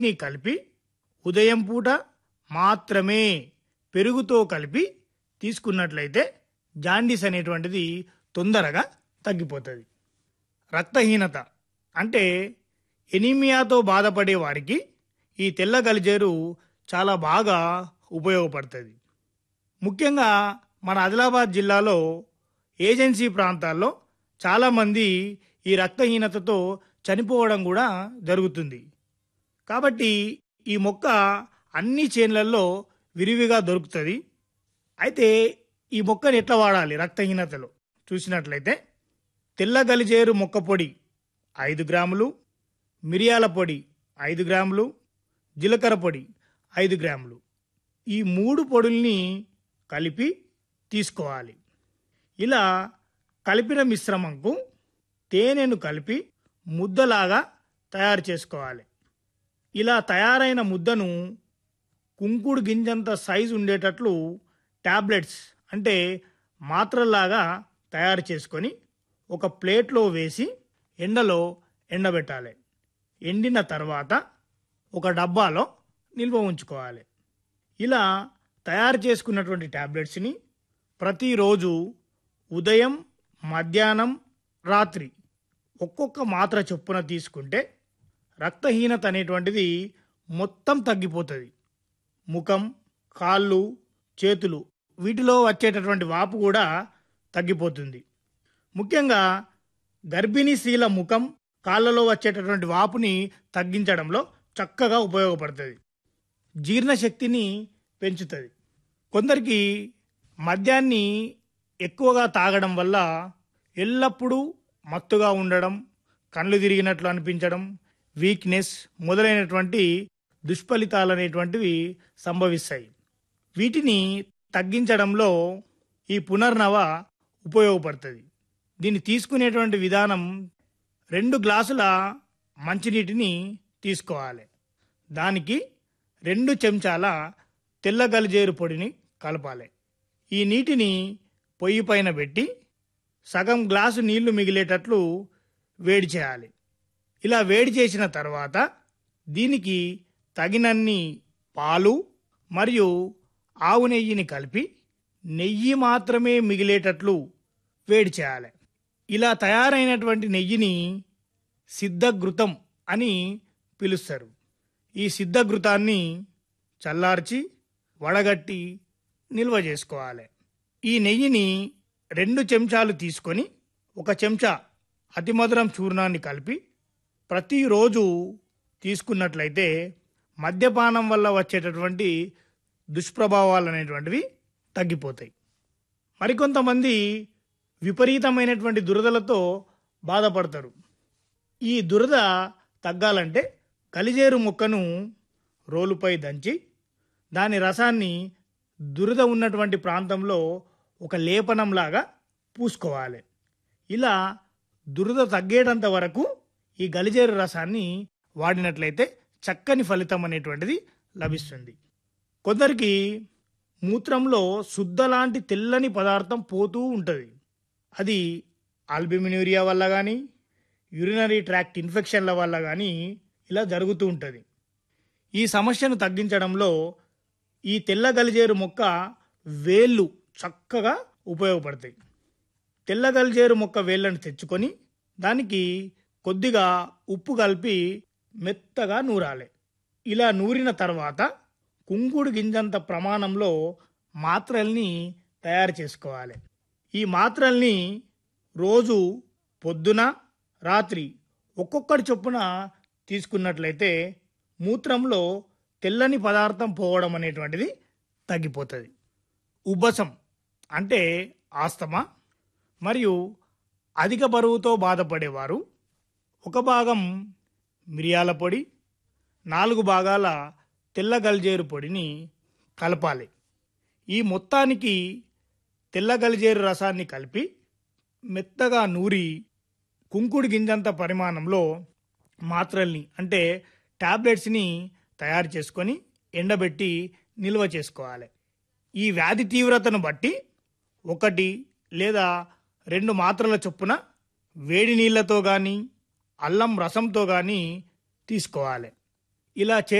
ని కలిపి ఉదయం పూట మాత్రమే పెరుగుతో కలిపి తీసుకున్నట్లయితే జాండీస్ అనేటువంటిది తొందరగా తగ్గిపోతుంది రక్తహీనత అంటే ఎనీమియాతో బాధపడే వారికి ఈ తెల్ల గలిజేరు చాలా బాగా ఉపయోగపడుతుంది ముఖ్యంగా మన ఆదిలాబాద్ జిల్లాలో ఏజెన్సీ ప్రాంతాల్లో చాలామంది ఈ రక్తహీనతతో చనిపోవడం కూడా జరుగుతుంది కాబట్టి ఈ మొక్క అన్ని చేన్లల్లో విరివిగా దొరుకుతుంది అయితే ఈ మొక్కను ఎట్లా వాడాలి రక్తహీనతలో చూసినట్లయితే తెల్ల గలిజేరు మొక్క పొడి ఐదు గ్రాములు మిరియాల పొడి ఐదు గ్రాములు జీలకర్ర పొడి ఐదు గ్రాములు ఈ మూడు పొడుల్ని కలిపి తీసుకోవాలి ఇలా కలిపిన మిశ్రమంకు తేనెను కలిపి ముద్దలాగా తయారు చేసుకోవాలి ఇలా తయారైన ముద్దను కుంకుడు గింజంత సైజు ఉండేటట్లు టాబ్లెట్స్ అంటే మాత్రల్లాగా తయారు చేసుకొని ఒక ప్లేట్లో వేసి ఎండలో ఎండబెట్టాలి ఎండిన తర్వాత ఒక డబ్బాలో నిల్వ ఉంచుకోవాలి ఇలా తయారు చేసుకున్నటువంటి టాబ్లెట్స్ని ప్రతిరోజు ఉదయం మధ్యాహ్నం రాత్రి ఒక్కొక్క మాత్ర చొప్పున తీసుకుంటే రక్తహీనత అనేటువంటిది మొత్తం తగ్గిపోతుంది ముఖం కాళ్ళు చేతులు వీటిలో వచ్చేటటువంటి వాపు కూడా తగ్గిపోతుంది ముఖ్యంగా గర్భిణీ స్త్రీల ముఖం కాళ్ళలో వచ్చేటటువంటి వాపుని తగ్గించడంలో చక్కగా ఉపయోగపడుతుంది జీర్ణశక్తిని పెంచుతుంది కొందరికి మద్యాన్ని ఎక్కువగా తాగడం వల్ల ఎల్లప్పుడూ మత్తుగా ఉండడం కళ్ళు తిరిగినట్లు అనిపించడం వీక్నెస్ మొదలైనటువంటి దుష్ఫలితాలు అనేటువంటివి సంభవిస్తాయి వీటిని తగ్గించడంలో ఈ పునర్నవ ఉపయోగపడుతుంది దీన్ని తీసుకునేటువంటి విధానం రెండు గ్లాసుల మంచినీటిని తీసుకోవాలి దానికి రెండు చెంచాల తెల్ల గలిజేరు పొడిని కలపాలి ఈ నీటిని పొయ్యి పైన పెట్టి సగం గ్లాసు నీళ్లు మిగిలేటట్లు వేడి చేయాలి ఇలా వేడి చేసిన తర్వాత దీనికి తగినన్ని పాలు మరియు ఆవు నెయ్యిని కలిపి నెయ్యి మాత్రమే మిగిలేటట్లు వేడి చేయాలి ఇలా తయారైనటువంటి నెయ్యిని సిద్ధఘృతం అని పిలుస్తారు ఈ సిద్ధఘృతాన్ని చల్లార్చి వడగట్టి నిల్వ చేసుకోవాలి ఈ నెయ్యిని రెండు చెంచాలు తీసుకొని ఒక చెంచా అతిమధురం చూర్ణాన్ని కలిపి ప్రతిరోజు తీసుకున్నట్లయితే మద్యపానం వల్ల వచ్చేటటువంటి దుష్ప్రభావాలు అనేటువంటివి తగ్గిపోతాయి మరికొంతమంది విపరీతమైనటువంటి దురదలతో బాధపడతారు ఈ దురద తగ్గాలంటే కలిజేరు మొక్కను రోలుపై దంచి దాని రసాన్ని దురద ఉన్నటువంటి ప్రాంతంలో ఒక లేపనంలాగా పూసుకోవాలి ఇలా దురద తగ్గేటంత వరకు ఈ గలిజేరు రసాన్ని వాడినట్లయితే చక్కని ఫలితం అనేటువంటిది లభిస్తుంది కొందరికి మూత్రంలో శుద్ధ లాంటి తెల్లని పదార్థం పోతూ ఉంటుంది అది ఆల్బిమినూరియా వల్ల కానీ యూరినరీ ట్రాక్ట్ ఇన్ఫెక్షన్ల వల్ల కానీ ఇలా జరుగుతూ ఉంటుంది ఈ సమస్యను తగ్గించడంలో ఈ తెల్ల గలిజేరు మొక్క వేళ్ళు చక్కగా ఉపయోగపడతాయి తెల్ల గలిజేరు మొక్క వేళ్ళను తెచ్చుకొని దానికి కొద్దిగా ఉప్పు కలిపి మెత్తగా నూరాలి ఇలా నూరిన తర్వాత కుంకుడు గింజంత ప్రమాణంలో మాత్రల్ని తయారు చేసుకోవాలి ఈ మాత్రల్ని రోజు పొద్దున రాత్రి ఒక్కొక్కటి చొప్పున తీసుకున్నట్లయితే మూత్రంలో తెల్లని పదార్థం పోవడం అనేటువంటిది తగ్గిపోతుంది ఉబ్బసం అంటే ఆస్తమా మరియు అధిక బరువుతో బాధపడేవారు ఒక భాగం మిరియాల పొడి నాలుగు భాగాల తెల్ల గల్జేరు పొడిని కలపాలి ఈ మొత్తానికి తెల్ల గలిజేరు రసాన్ని కలిపి మెత్తగా నూరి కుంకుడు గింజంత పరిమాణంలో మాత్రల్ని అంటే టాబ్లెట్స్ని తయారు చేసుకొని ఎండబెట్టి నిల్వ చేసుకోవాలి ఈ వ్యాధి తీవ్రతను బట్టి ఒకటి లేదా రెండు మాత్రల చొప్పున వేడి నీళ్లతో కానీ అల్లం రసంతో కానీ తీసుకోవాలి ఇలా